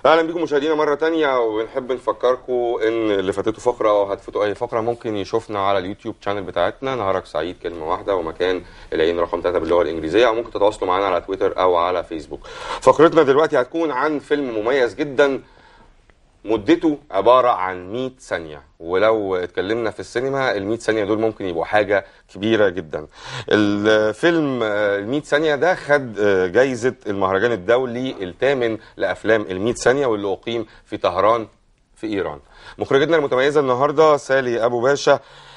اهلا بيكم مشاهدينا مره تانية ونحب نفكركم ان اللي فاتته فقره او هتفوتوا اي فقره ممكن يشوفنا على اليوتيوب شانل بتاعتنا نهارك سعيد كلمه واحده ومكان العين رقم 3 باللغه الانجليزيه او ممكن تتواصلوا معنا على تويتر او على فيسبوك فقرتنا دلوقتي هتكون عن فيلم مميز جدا مدته عبارة عن 100 ثانية ولو اتكلمنا في السينما ال 100 ثانية دول ممكن يبقوا حاجة كبيرة جدا الفيلم ال 100 ثانية ده خد جايزة المهرجان الدولي الثامن لأفلام ال 100 ثانية واللي أقيم في طهران في إيران مخرجتنا المتميزة النهاردة سالي أبو باشا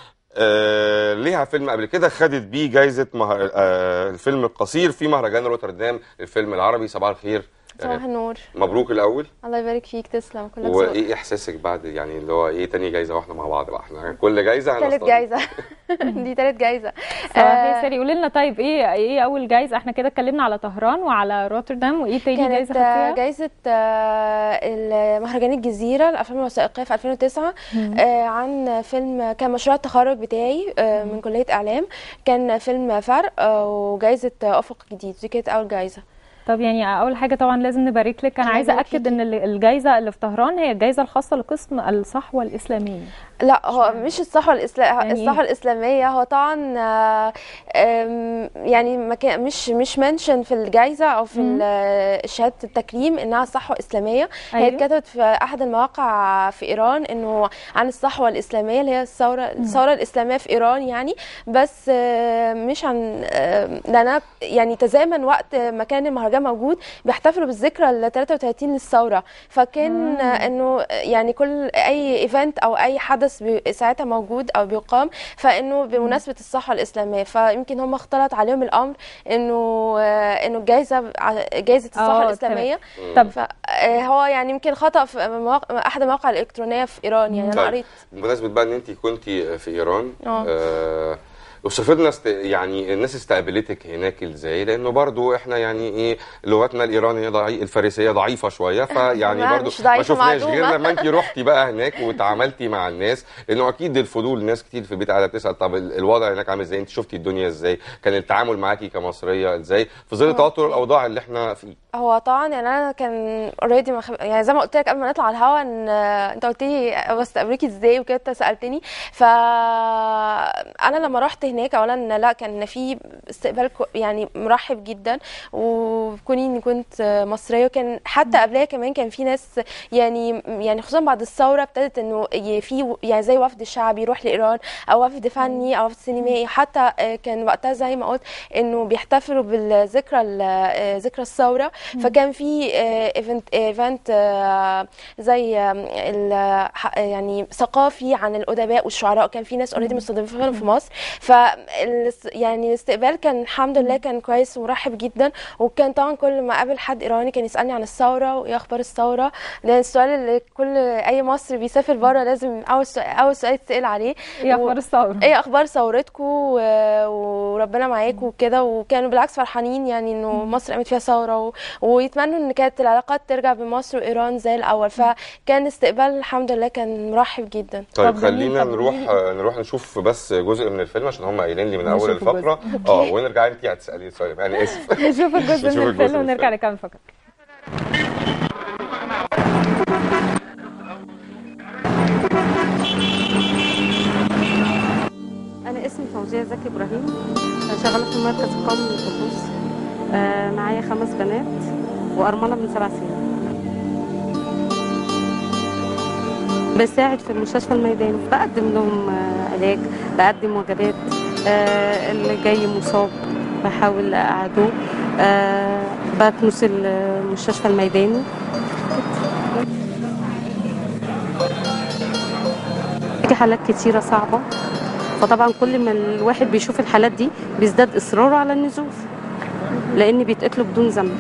آه ليها فيلم قبل كده خدت بيه جايزة مهر... آه الفيلم القصير في مهرجان روتردام الفيلم العربي صباح الخير صباح النور مبروك الاول الله يبارك فيك تسلم كلك ذوق وايه احساسك بعد يعني اللي هو ايه تاني جايزه واحنا مع بعض بقى احنا كل جايزه تالت هنستضيف. جايزه دي تالت جايزه صباح ساري قولي لنا طيب ايه ايه اول جايزه احنا كده اتكلمنا على طهران وعلى روتردام وايه تاني كانت جايزه آه، خدتيها جايزة آه، مهرجان الجزيرة الأفلام الوثائقية في 2009 آه، عن فيلم كان مشروع التخرج بتاعي آه، من كلية إعلام كان فيلم فرق آه، وجايزة آه، أفق جديد دي كانت أول جايزة طب يعني اول حاجه طبعا لازم نبارك لك انا الله عايزه يبارك اكد ان ال- الجايزه اللي في طهران هي الجايزه الخاصه لقسم الصحوه الاسلاميه لا هو مش الصحوة الإسلام يعني الصحوة الإسلامية هو طبعا آه، آم، يعني ما كان مش مش منشن في الجائزة أو في مم. ال- شهادة التكريم إنها صحوة إسلامية هي أيوة. اتكتبت في أحد المواقع في إيران إنه عن الصحوة الإسلامية اللي هي الثورة الثورة الإسلامية في إيران يعني بس آه، مش عن آه، لأنها يعني تزامن وقت ما كان المهرجان موجود بيحتفلوا بالذكرى ال 33 للثورة فكان آه، إنه يعني كل أي إيفنت أو أي حدث بي- ساعتها موجود أو بيقام فإنه بمناسبة الصحوة الإسلامية فيمكن هم اختلط عليهم الأمر إنه آه، إنه الجائزة ع- جائزة الصحوة آه، الإسلامية طب فهو يعني يمكن خطأ في مواقع احد المواقع الالكترونيه في ايران يعني انا طيب. قريت بمناسبه بقى ان انت كنت في ايران اه. آه اوصف لنا است... يعني الناس استقبلتك هناك ازاي لانه برضو احنا يعني ايه لغتنا الايرانيه ضعيف الفارسيه ضعيفه شويه فيعني لا، برضو مش ما ضعيفة، شفناش غير معدومة. لما انت رحتي بقى هناك وتعاملتي مع الناس لانه اكيد الفضول ناس كتير في البيت قاعده بتسال طب ال- الوضع هناك عامل ازاي انت شفتي الدنيا ازاي كان التعامل معاكي كمصريه ازاي في ظل توتر الاوضاع اللي احنا فيه هو طبعا يعني انا كان اوريدي مخ... يعني زي ما قلت لك قبل ما نطلع على الهوا ان آه، انت قلت لي بستقبلك ازاي وكده انت سالتني فانا لما رحت هناك اولا لا كان في استقبال كو- يعني مرحب جدا وكوني اني كنت آه، مصريه وكان حتى قبلها كمان كان في ناس يعني يعني خصوصا بعد الثوره ابتدت انه ي- في يعني زي وفد شعبي يروح لايران او وفد فني او وفد سينمائي حتى آه، كان وقتها زي ما قلت انه بيحتفلوا بالذكرى ال- آه، ذكرى الثوره فكان في ايفنت ايفنت زي آم، ال- ح- يعني ثقافي عن الادباء والشعراء كان في ناس اوريدي مستضيفينهم في مصر ف يعني الاستقبال كان الحمد لله كان كويس ومرحب جدا وكان طبعا كل ما اقابل حد ايراني كان يسالني عن الثوره وايه اخبار الثوره ده السؤال اللي كل اي مصري بيسافر بره لازم اول سؤال اول سؤال يتسال عليه ايه و- اخبار الثوره ايه اخبار ثورتكم و- وربنا معاكم وكده وكانوا بالعكس فرحانين يعني انه مصر قامت فيها ثوره و... ويتمنوا ان كانت العلاقات ترجع بين مصر وايران زي الاول فكان استقبال الحمد لله كان مرحب جدا طيب طب جميل. خلينا طب نروح قوليلي- آه، نروح نشوف بس جزء من الفيلم عشان هم قايلين لي من اول نشوف الجزء. الفقره اه ونرجع انت هتسالي سؤال انا اسف نشوف الجزء نشوف من الجزء الفيلم من ونرجع الفيلم. نكمل فقط أنا اسمي فوزية زكي إبراهيم شغالة في المركز القومي للطقوس آه، معايا خمس بنات وأرملة من سبع سنين بساعد في المستشفى الميداني بقدم لهم آه، علاج بقدم وجبات آه، اللي جاي مصاب بحاول أقعده آه، بكنس المستشفى الميداني في حالات كتيرة صعبة فطبعا كل ما الواحد بيشوف الحالات دي بيزداد اصراره على النزول لان بيتقتلوا بدون ذنب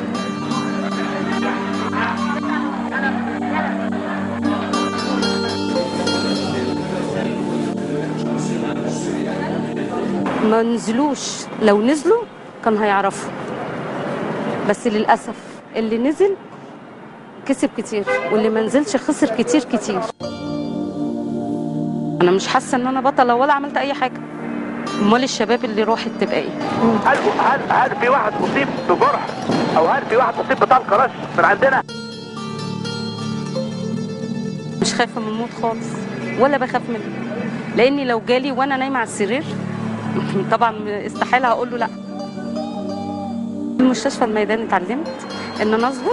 ما نزلوش لو نزلوا كان هيعرفوا بس للاسف اللي نزل كسب كتير واللي ما نزلش خسر كتير كتير انا مش حاسه ان انا بطله ولا عملت اي حاجه امال الشباب اللي راحت تبقى ايه هل هل هل في واحد اصيب بجرح او هل في واحد اصيب بطلقه رش من عندنا مش خايفه من الموت خالص ولا بخاف منه لاني لو جالي وانا نايمه على السرير طبعا استحاله هقول له لا في المستشفى الميداني اتعلمت ان انا اصبر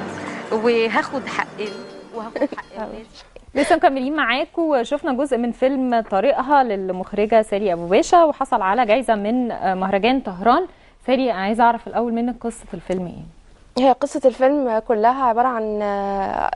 وهاخد حقي وهاخد حق الناس لسه مكملين معاكم وشفنا جزء من فيلم طريقها للمخرجه ساري ابو باشا وحصل على جايزه من مهرجان طهران ساري انا عايزه اعرف الاول منك قصه الفيلم ايه هي قصة الفيلم كلها عبارة عن آه،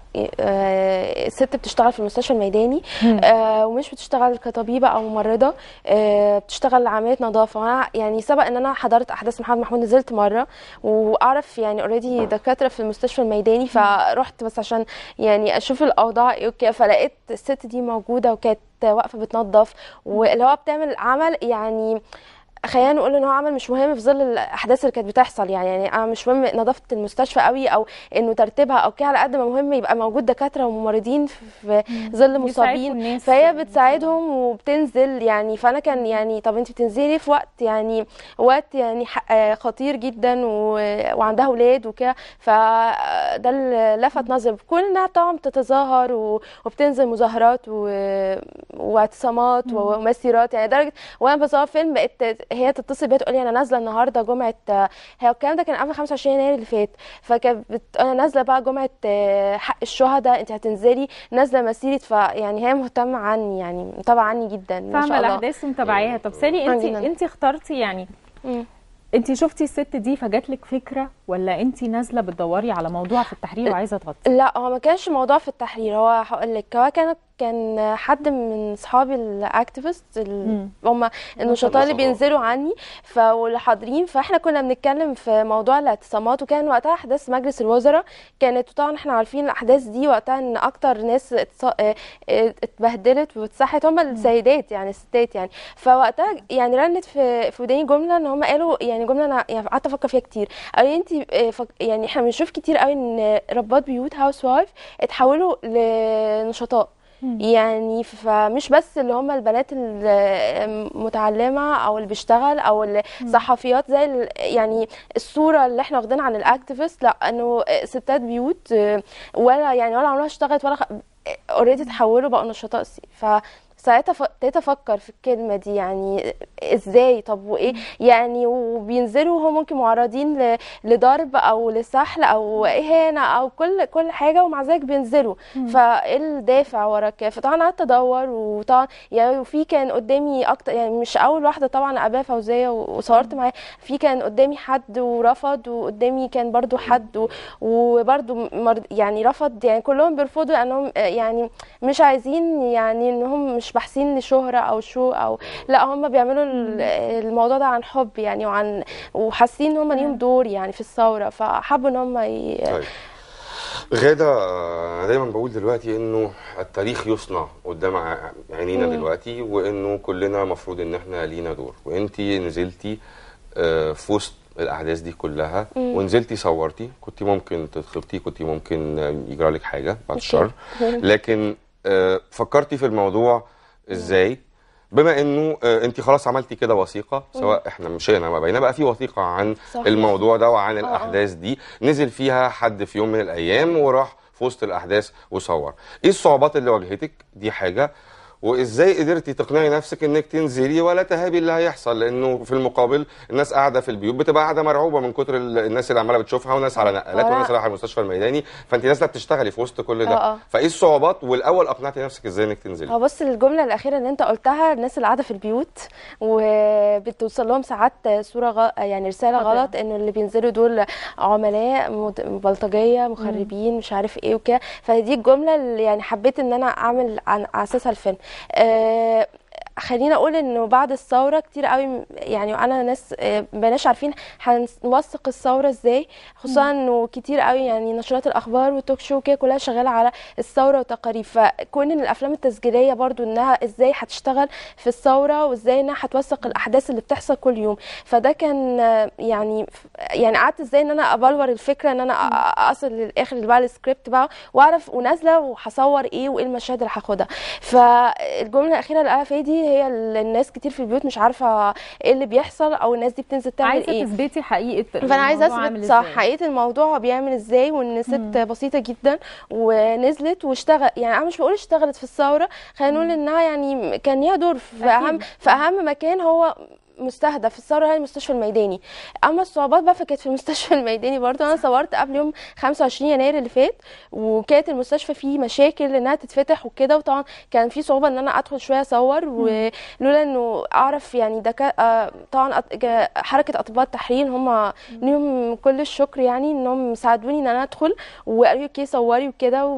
آه، ست بتشتغل في المستشفى الميداني آه، ومش بتشتغل كطبيبة أو ممرضة آه، بتشتغل عاملة نظافة وأنا يعني سبق إن أنا حضرت أحداث محمد محمود نزلت مرة وأعرف يعني أوريدي دكاترة في المستشفى الميداني فرحت بس عشان يعني أشوف الأوضاع إيه وكده فلقيت الست دي موجودة وكانت واقفة بتنظف واللي هو بتعمل عمل يعني خلينا نقول ان هو عمل مش مهم في ظل الاحداث اللي كانت بتحصل يعني يعني انا مش مهم نظافه المستشفى قوي او انه ترتيبها او كده على قد ما مهم يبقى موجود دكاتره وممرضين في ظل مصابين الناس فهي بتساعدهم وبتنزل يعني فانا كان يعني طب انت بتنزلي في وقت يعني وقت يعني ح- آه خطير جدا و- وعندها اولاد وكده فده اللي لفت نظري كون انها طبعا بتتظاهر و- وبتنزل مظاهرات و- واعتصامات ومسيرات يعني درجه وانا بصور فيلم بقت هي تتصل بيا تقول لي انا نازله النهارده جمعه هي الكلام ده كان قبل 25 يناير اللي فات فكانت بت... انا نازله بقى جمعه آه، حق الشهداء انت هتنزلي نازله مسيره فيعني هي مهتمه عني يعني متابعه عني جدا ما فاهمه شاء الله الاحداث ومتابعاها طب سالي آه، انت جداً. انت اخترتي يعني مم. انت شفتي الست دي فجات لك فكره ولا انت نازله بتدوري على موضوع في التحرير وعايزه تغطي لا هو ما كانش موضوع في التحرير هو هقول لك هو كان كان حد من اصحابي الاكتيفيست مم. هم النشطاء اللي النشطاء. بينزلوا عني فاللي حاضرين فاحنا كنا بنتكلم في موضوع الاعتصامات وكان وقتها احداث مجلس الوزراء كانت طبعا احنا عارفين الاحداث دي وقتها ان اكتر ناس اتص- اه اه اتبهدلت واتسحت هم السيدات يعني الستات يعني فوقتها يعني رنت في في وداني جمله ان هم قالوا يعني جمله انا يعني قعدت افكر فيها كتير قالوا انت يعني احنا بنشوف كتير قوي ان ربات بيوت هاوس وايف اتحولوا لنشطاء يعني فمش بس اللي هم البنات المتعلمه او اللي بيشتغل او الصحفيات زي ال- يعني الصوره اللي احنا واخدينها عن الاكتيفيست لا انه ستات بيوت ولا يعني ولا عمرها اشتغلت ولا اوريدي تحولوا بقوا نشطاء سي- ف ساعتها ف- ابتديت افكر في الكلمه دي يعني ازاي طب وايه يعني وبينزلوا هم ممكن معرضين ل- لضرب او لسحل او اهانه او كل كل حاجه ومع ذلك بينزلوا فايه الدافع ورا كده فطبعا قعدت ادور وطبعا يعني وفي كان قدامي اكتر يعني مش اول واحده طبعا اباه فوزيه و- وصورت معاه في كان قدامي حد ورفض وقدامي كان برضو حد و- وبرضو مرض يعني رفض يعني كلهم بيرفضوا لانهم آه، يعني مش عايزين يعني انهم مش باحثين لشهره او شو او لا هم بيعملوا ال- الموضوع ده عن حب يعني وعن وحاسين ان هم ليهم دور يعني في الثوره فحبوا ان هم ي... طيب غادة آه، دايما بقول دلوقتي انه التاريخ يصنع قدام ع- عينينا مم. دلوقتي وانه كلنا مفروض ان احنا لينا دور وانتي نزلتي آه، في وسط الاحداث دي كلها ونزلتي صورتي كنت ممكن تتخبطي كنت ممكن آه، يجرى لك حاجه بعد الشر لكن آه، فكرتي في الموضوع ازاي بما انه آه، انت خلاص عملتي كده وثيقه سواء احنا مشينا ما بينا بقى في وثيقه عن صح. الموضوع ده وعن آه. الاحداث دي نزل فيها حد في يوم من الايام وراح في وسط الاحداث وصور ايه الصعوبات اللي واجهتك دي حاجه وازاي قدرتي تقنعي نفسك انك تنزلي ولا تهابي اللي هيحصل لانه في المقابل الناس قاعده في البيوت بتبقى قاعده مرعوبه من كتر ال- الناس اللي عماله بتشوفها وناس على نقلات آه. وناس رايحه المستشفى الميداني فانت نازله بتشتغلي في وسط كل ده آه، آه. فايه الصعوبات والاول اقنعتي نفسك ازاي انك تنزلي هو بص الجمله الاخيره اللي انت قلتها الناس اللي قاعده في البيوت وبتوصل لهم ساعات صوره غ... يعني رساله خاطئة. غلط انه اللي بينزلوا دول عملاء مد- بلطجيه مخربين مش عارف ايه وكده فدي الجمله اللي يعني حبيت ان انا اعمل عن على اساسها الفيلم آه خلينا اقول انه بعد الثوره كتير قوي م- يعني انا ناس آه، مبقناش عارفين هنوثق الثوره ازاي خصوصا انه كتير قوي يعني نشرات الاخبار والتوك شو كده كلها شغاله على الثوره وتقارير فكون ان الافلام التسجيليه برضو انها ازاي هتشتغل في الثوره وازاي انها هتوثق الاحداث اللي بتحصل كل يوم فده كان آه، يعني يعني قعدت ازاي ان انا ابلور الفكره ان انا أ- اصل للاخر بقى السكريبت بقى واعرف ونازله وهصور ايه وايه المشاهد اللي هاخدها فالجمله الاخيره اللي قالها فادي هي ال- الناس كتير في البيوت مش عارفه ايه اللي بيحصل او الناس دي بتنزل تعمل عايزه ايه تثبتي حقيقه فانا عايزه الموضوع عامل اثبت صح إزاي. حقيقه الموضوع هو بيعمل ازاي وان ست بسيطه جدا ونزلت واشتغل يعني انا مش بقول اشتغلت في الثوره خلينا نقول انها يعني كان ليها دور في أكيد. اهم في اهم مكان هو مستهدف الثوره هي المستشفى الميداني اما الصعوبات بقى فكانت في المستشفى الميداني برضو انا صورت قبل يوم 25 يناير اللي فات وكانت المستشفى فيه مشاكل انها تتفتح وكده وطبعا كان في صعوبه ان انا ادخل شويه اصور ولولا انه اعرف يعني ده كا- آه، طبعا أط- جا- حركه اطباء التحرير هم ليهم كل الشكر يعني انهم ساعدوني ان انا ادخل وقالوا لي اوكي صوري وكده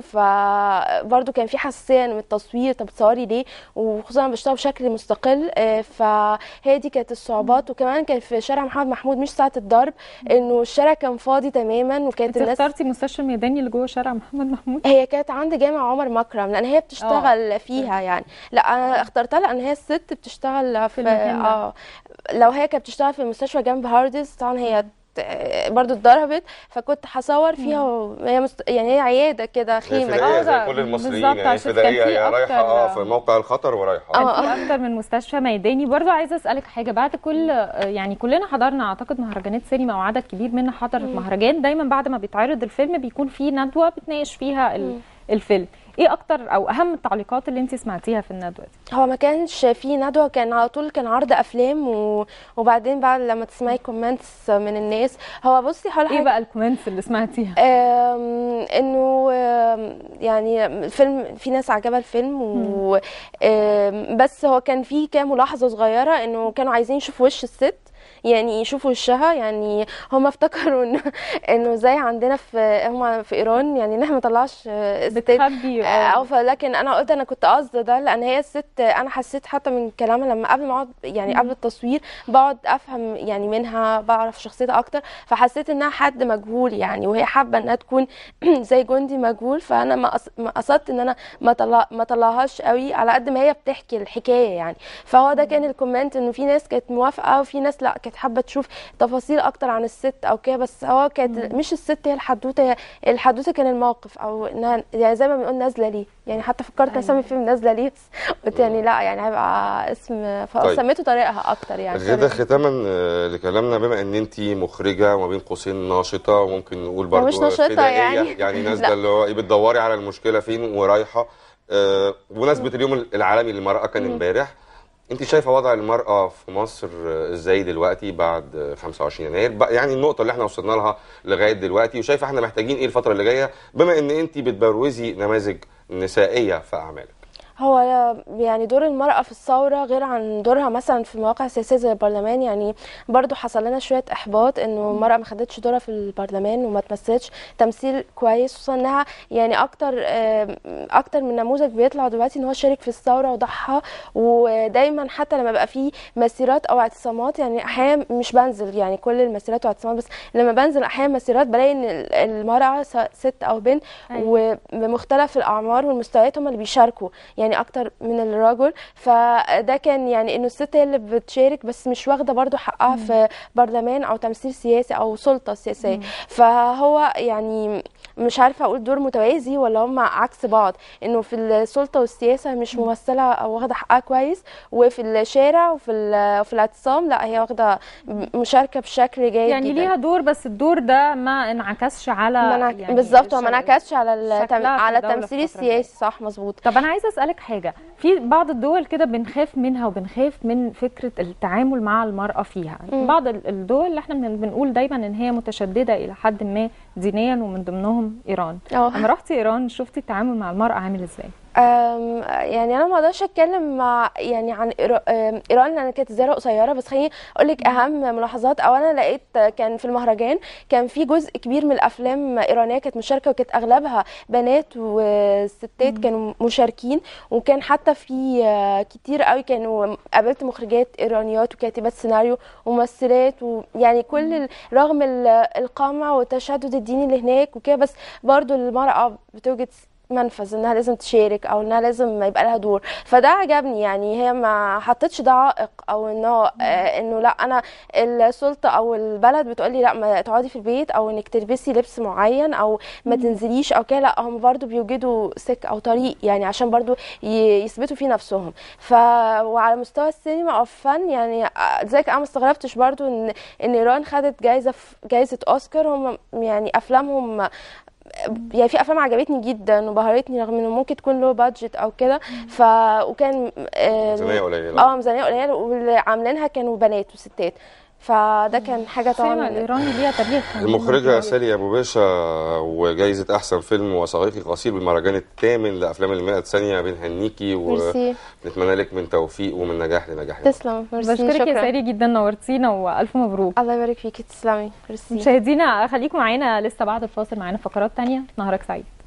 فبرضه كان في حساسيه من التصوير طب تصوري ليه وخصوصا انا بشتغل بشكل مستقل آه، فهي دي كانت الصعوبات وكمان كان في شارع محمد محمود مش ساعه الضرب انه الشارع كان فاضي تماما وكانت انت الناس اخترتي مستشفى الميداني اللي جوه شارع محمد محمود هي كانت عند جامع عمر مكرم لان هي بتشتغل فيها يعني لا انا اخترتها لان هي الست بتشتغل في, المكان ده. اه لو هي كانت بتشتغل في المستشفى جنب هاردز طبعا هي ت- برضو اتضربت فكنت هصور فيها وهي مست... يعني هي عياده كده هي خيمه فدائيه آه، زي ده كل المصريين بالظبط، يعني عشان فدائيه كان في هي رايحه اه أكتر- في موقع الخطر ورايحه آه. كان في اكتر من مستشفى ميداني برضو عايزه اسالك حاجه بعد كل يعني كلنا حضرنا اعتقد مهرجانات سينما او عدد كبير منا حضر المهرجان دايما بعد ما بيتعرض الفيلم بيكون في ندوه بتناقش فيها ال- الفيلم ايه اكتر او اهم التعليقات اللي انت سمعتيها في الندوه دي هو ما كانش في ندوه كان على طول كان عرض افلام و... وبعدين بعد لما تسمعي كومنتس من الناس هو بصي هقول ايه حاجه بقى الكومنتس اللي سمعتيها آم، انه آم، يعني الفيلم في ناس عجبها الفيلم و آم، بس هو كان في كام ملاحظه صغيره انه كانوا عايزين يشوفوا وش الست يعني يشوفوا وشها يعني هم افتكروا انه انه زي عندنا في هم في ايران يعني ان احنا ما نطلعش آه، ست بتخبي آه، آه، او فلكن انا قلت انا كنت قصد ده لان هي الست انا حسيت حتى من كلامها لما قبل ما اقعد يعني قبل التصوير بقعد افهم يعني منها بعرف شخصيتها اكتر فحسيت انها حد مجهول يعني وهي حابه انها تكون زي جندي مجهول فانا ما قص- ما قصدت ان انا ما طلع ما طلعهاش قوي على قد ما هي بتحكي الحكايه يعني فهو ده كان الكومنت انه في ناس كانت موافقه وفي ناس لا كانت حابه تشوف تفاصيل اكتر عن الست او كده بس هو كانت مش الست هي الحدوته هي الحدوته كان الموقف او انها يعني زي ما بنقول نازله ليه يعني حتى فكرت أيوة. اسمي الفيلم نازله ليه بس قلت يعني لا يعني هيبقى اسم طيب. فسميته طريقها اكتر يعني كده ختاما آه، لكلامنا بما ان انت مخرجه وما بين قوسين ناشطه وممكن نقول برضو مش ناشطة فدائية، يعني. يعني نازله لا. اللي هو ايه بتدوري على المشكله فين ورايحه آه، بمناسبه اليوم العالمي للمراه كان امبارح انت شايفه وضع المراه في مصر آه، ازاي دلوقتي بعد آه، 25 يناير بقى يعني النقطه اللي احنا وصلنا لها لغايه دلوقتي وشايفه احنا محتاجين ايه الفتره اللي جايه بما ان انت بتبروزي نماذج نسائيه في اعمالك هو يعني دور المرأة في الثورة غير عن دورها مثلا في مواقع سياسية زي البرلمان يعني برضو حصل لنا شوية إحباط إنه المرأة ما خدتش دورها في البرلمان وما تمثلش تمثيل كويس خصوصا إنها يعني أكتر آم، أكتر من نموذج بيطلع دلوقتي إن هو شارك في الثورة وضحى ودايما حتى لما بقى في مسيرات أو اعتصامات يعني أحيانا مش بنزل يعني كل المسيرات واعتصامات بس لما بنزل أحيانا مسيرات بلاقي إن المرأة سواء ست أو بنت أيوة. وبمختلف الأعمار والمستويات هم اللي بيشاركوا يعني اكتر من الرجل فده كان يعني انه الست هي اللي بتشارك بس مش واخده برضو حقها في برلمان او تمثيل سياسي او سلطه سياسيه فهو يعني مش عارفه اقول دور متوازي ولا هم عكس بعض انه في السلطه والسياسه مش ممثله او واخده حقها كويس وفي الشارع وفي ال- وفي الاعتصام لا هي واخده مشاركه بشكل جيد يعني جدا ليها دور بس الدور ده ما انعكسش على ما انع- يعني بالظبط هو ما الش- انعكسش على التم... شكلها في على الدولة في التمثيل الفترة الجاية. السياسي صح مظبوط طب انا عايزه اسالك حاجه في بعض الدول كده بنخاف منها وبنخاف من فكره التعامل مع المراه فيها مم. بعض ال- الدول اللي احنا بن- بنقول دايما ان هي متشدده الى حد ما دينيا ومن ضمنهم ايران اه لما رحتي ايران شفتي التعامل مع المراه عامل ازاي أم، يعني انا ما اقدرش اتكلم مع يعني عن إيرا- أم، ايران لان كانت زياره قصيره بس خليني اقول لك اهم ملاحظات او انا لقيت كان في المهرجان كان في جزء كبير من الافلام ايرانيه كانت مشاركه وكانت اغلبها بنات وستات كانوا مشاركين وكان حتى في آه، كتير قوي كانوا قابلت مخرجات ايرانيات وكاتبات سيناريو وممثلات ويعني كل ال- رغم ال- القمع والتشدد الديني اللي هناك وكده بس برضو المرأة بتوجد منفذ انها لازم تشارك او انها لازم يبقى لها دور فده عجبني يعني هي ما حطتش ده عائق او انه آه، انه لا انا السلطه او البلد بتقولي لا ما تقعدي في البيت او انك تلبسي لبس معين او ما تنزليش او كده لا هم برضو بيوجدوا سك او طريق يعني عشان برضو ي- يثبتوا فيه نفسهم ف وعلى مستوى السينما او الفن يعني آه، زيك انا ما استغربتش برضو ان ان ايران خدت جايزه في جايزه اوسكار هم يعني افلامهم يعني في افلام عجبتني جدا وبهرتني رغم انه ممكن تكون لو بادجت او كده ف وكان آه، ميزانيه قليله اه ميزانيه قليله واللي عاملينها كانوا بنات وستات فده كان حاجه السينما طبعا الايراني ليها تاريخ المخرجة سالي أبو باشا وجايزة أحسن فيلم وثائقي قصير بالمهرجان الثامن لأفلام المئة ثانية بنهنيكي ميرسي ونتمنى لك من توفيق ومن نجاح لنجاح تسلم ميرسي بشكرك يا شكرا ساري جدا نورتينا والف مبروك الله يبارك فيكي تسلمي ميرسي مشاهدينا خليكم معانا لسه بعد الفاصل معانا فقرات تانية نهارك سعيد